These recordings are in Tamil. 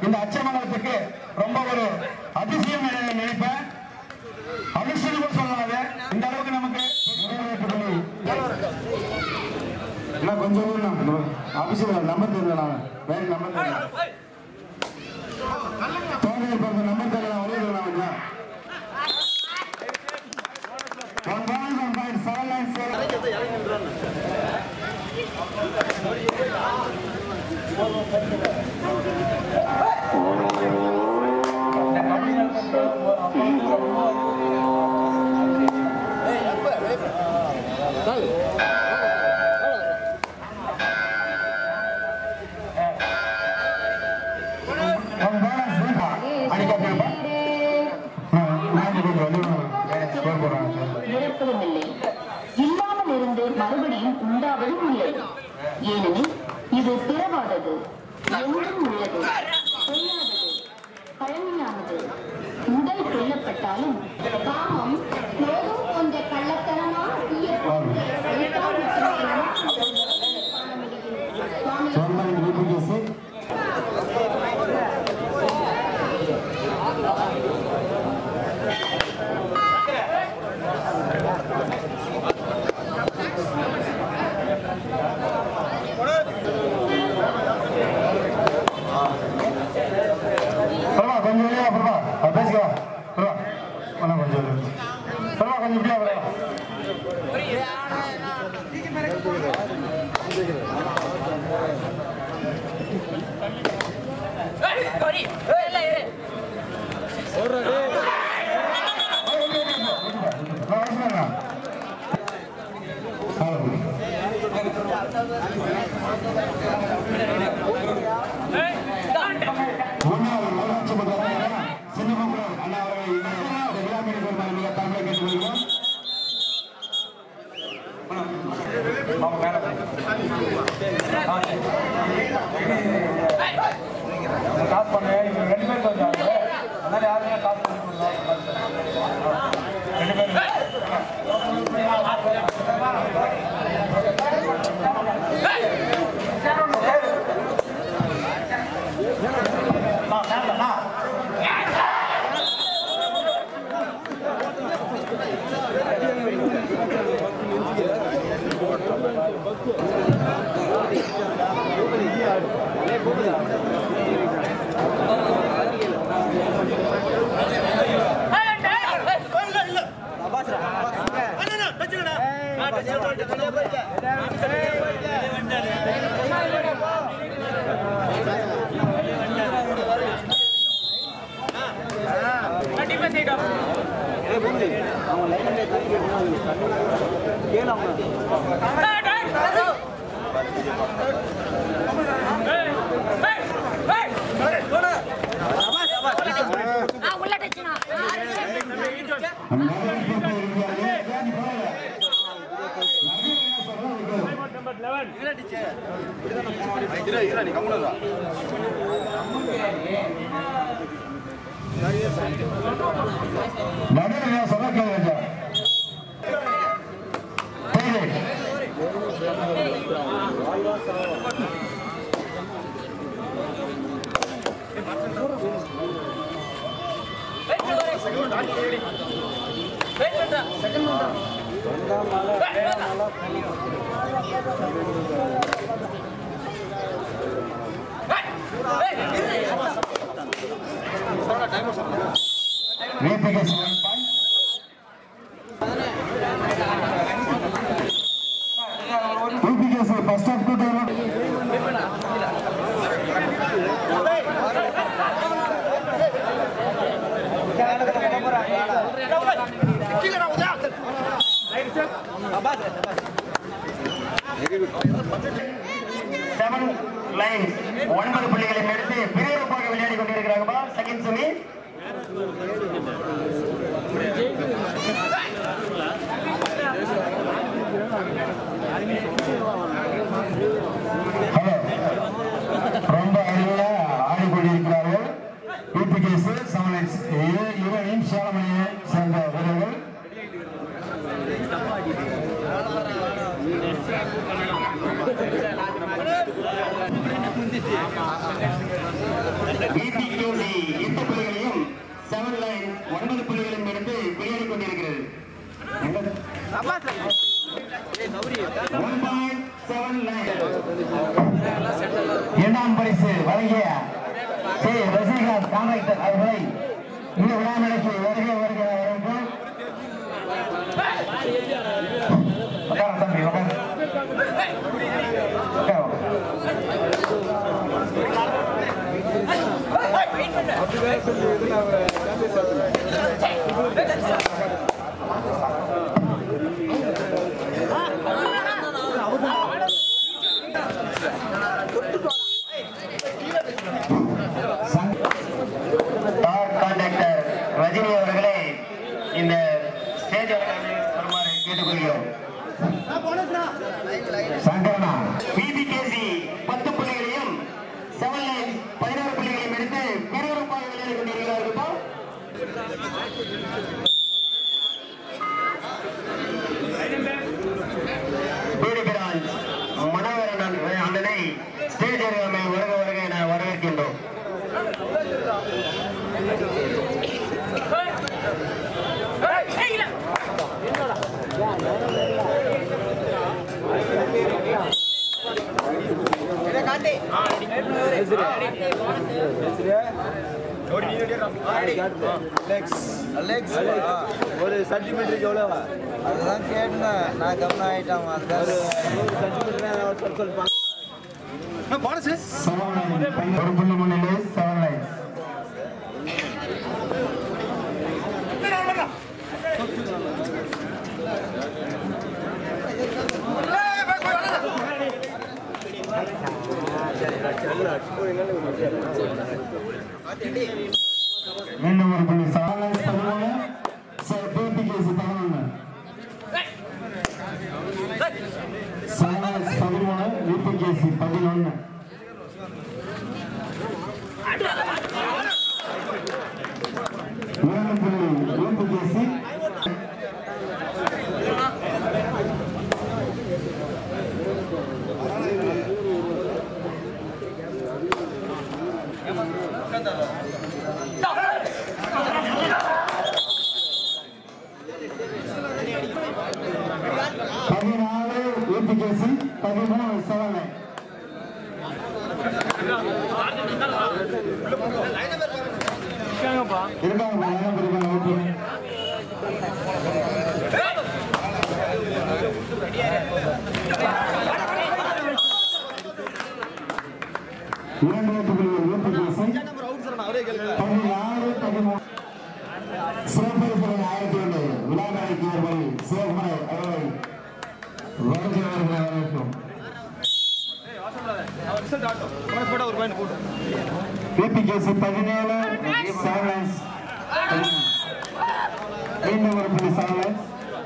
இந்த அச்சமங்கலத்துக்கு ரொம்ப ஒரு அதிசயம் என நினைப்பேன் அதிசயம் கூட சொல்லலாம் அது இந்த அளவுக்கு நமக்கு என்ன கொஞ்சம் தூரம் ஆஃபீஸில் நம்பர் தெரியல வேற நம்பர் தெரியல தோழர் பிறந்த நம்பர் தெரியல ஒரே நான் கொஞ்சம் one point one point seven nine seven one balance அடிக்கப்பா நான் கொஞ்சம் வெளியே ஸ்கோர் போடுறாங்க இழப்பதும் இல்லை இல்லாமல் இருந்து மறுபடியும் உண்டாவதும் இல்லை ஏனெனில் இது பிறவாதது என்றும் உள்ளது பொல்லாதது பழமையானது உடல் கொல்லப்பட்டாலும் காமம் குரோதம் போன்ற கள்ளத்தனமான தீய போக்குகளை அழிக்காவிட்டால் காண முடியும் சுவாமி சொந்தம் டிபிகேசி பிரபா கொஞ்சம் வெளியே வா, பிரபா அது பேசிக்கவா பிரபா வேணா கொஞ்சம் வெளியே வா. பிரபா கொஞ்சம் இப்படியா பிரபா நான் அவசரம் இல்லை. முன்னாள் ஊராட்சி மன்ற தலைவர் சின்னமங்குளம் அண்ணா அவர்களை இந்த விழாவிற்கு வருமாறு மிக தாழ்மையாக கேட்டுக்கொள்கிறோம் காசு பண்ணு இவங்க ரெண்டு பேருக்கு வந்தாங்க அதனால யாருமே காசு பண்ணி ரெண்டு பேரும் நம்ம நகரில் பொறுப்பு இருக்கிறார்கள். ஏன் பரவாயில்ல. நகரில் என்ன சொல்றாங்க? நடுவில் என்ன சொல்ல கேளுங்க போடு. VPKC one point. VPKC first half two time. Seven line ஒன்பது புள்ளிகளை எடுத்து விறுவிறுப்பாக விளையாடி கொண்டிருக்கிறாங்கப்பா செகண்ட் செமி ஹலோ ரொம்ப அருமையா ஆடிக்கொண்டிருக்கிறார்கள் VPKC செவன் எக்ஸ் இரு இருவரையும் சேலமணியை சேர்ந்த வீரர்கள் பிபிஎஸ் புள்ளிகளும் இருந்து விளையாடிக் கொண்டிருக்கிறது One point seven nine. இரண்டாம் பரிசு வழங்கிய ஸ்ரீ ரசிகர் கான்ட்ராக்டர் அவர்களை இந்த விழா மேடைக்கு வருக வருக வரவேற்கிறோம். உட்காருங்க தம்பி உட்காருங்க. உட்காருங்க. கார் கான்ட்ராக்டர் ரஜினி அவர்களை இந்த ஸ்டேஜ் வருமாறு கேட்டுக்கொள்கிறோம் சங்கரனா பிபிகேசி பத்து புள்ளிகளையும் செவன் லைன் பதினோரு புள்ளிகளையும் எடுத்து விறுவிறுப்பாக விளையாடி கொண்டிருக்கிறார்கள் வீடுகிறான் மனோகரன் அண்ணனை ஸ்டேஜ் அருகாமை வருக வருக என வரவேற்கின்றோம் ஒரு சென்டிமீட்டருக்கு எவ்வளோவா அதுதான் கேட்டேன் நான் கவனம் ஆயிட்டான் அதுக்காக நூறு சென்டிமீட்டர் சொல்லி சொல்லுப்பாங்க செவன் லைன் ஒரு புள்ளி முன்னிலை செவன் லைன் மீண்டும் ஒரு புள்ளி செவன் லைன் பதிமூணு பிபிகேசி பதினொன்று செவன் லைன் பதிமூணு விபிகேசி பதினொன்று இரண்டு புள்ளி விபிகேசி பதினாலு விபிகேசி பதிமூணு செவன் லைன் இருக்காங்க லைனம் இருக்காங்க ஓகே இரண்டு வெட்டுகளில் விபிகேசி பதினாறு பதிமூணு சிறப்பரிசுரை ஆயிரத்தி ஒன்று விழா நாயக்கி அவர்கள் சிவகுமார் அவர்கள் வருகிறவர்களை வரவேற்கும் பிபிகேசி பதினேழு செவன்லைன்ஸ் மீண்டும் ஒரு புள்ளி செவன்லைன்ஸ்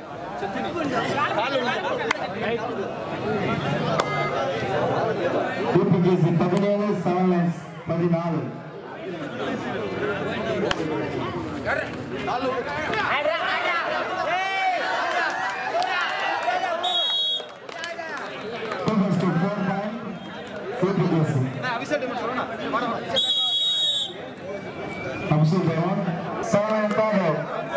பிபிகேசி பதினேழு செவன்லைன்ஸ் பதினாலு Focus to four point. பிபிகேசி Absul Dewan, Sawan Tado.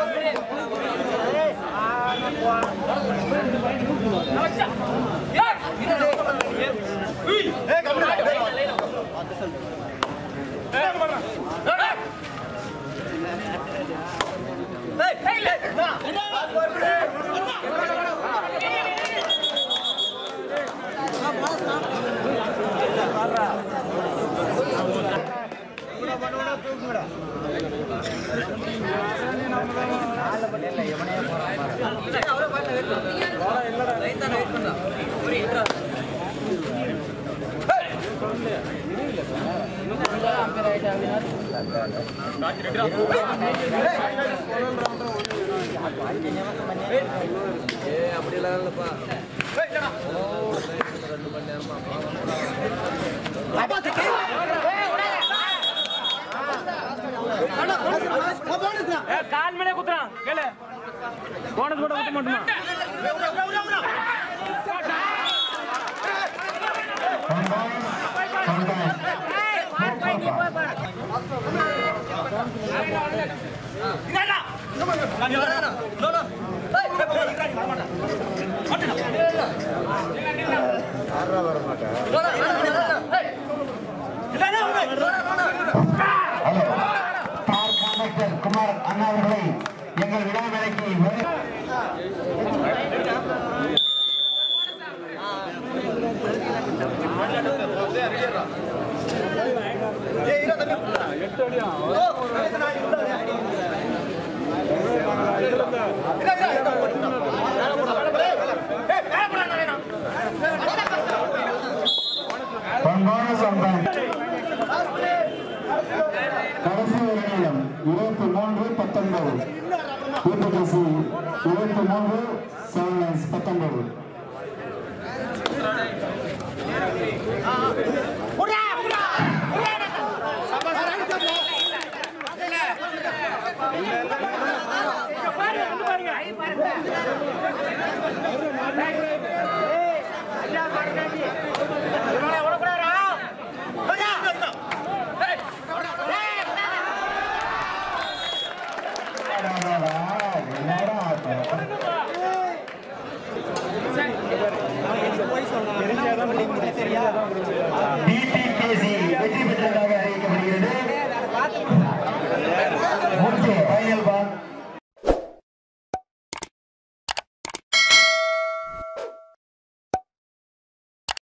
கால் மேலே குத்துறான் கேளு போனது கூட குத்த மாட்டோமா One point, one point. Four point. Hello car conductor Kumar அண்ணா அவர்களை எங்கள் விழாமலைக்கு வருக பொன்பான சொந்தம் கடைசி ஒரு நிமிடம் இருபத்தி மூன்று பத்தொன்பது யூபிகேசி இருபத்தி மூன்று செவன் நைன்ஸ் பத்தொன்பது பாருங்க பாருங்க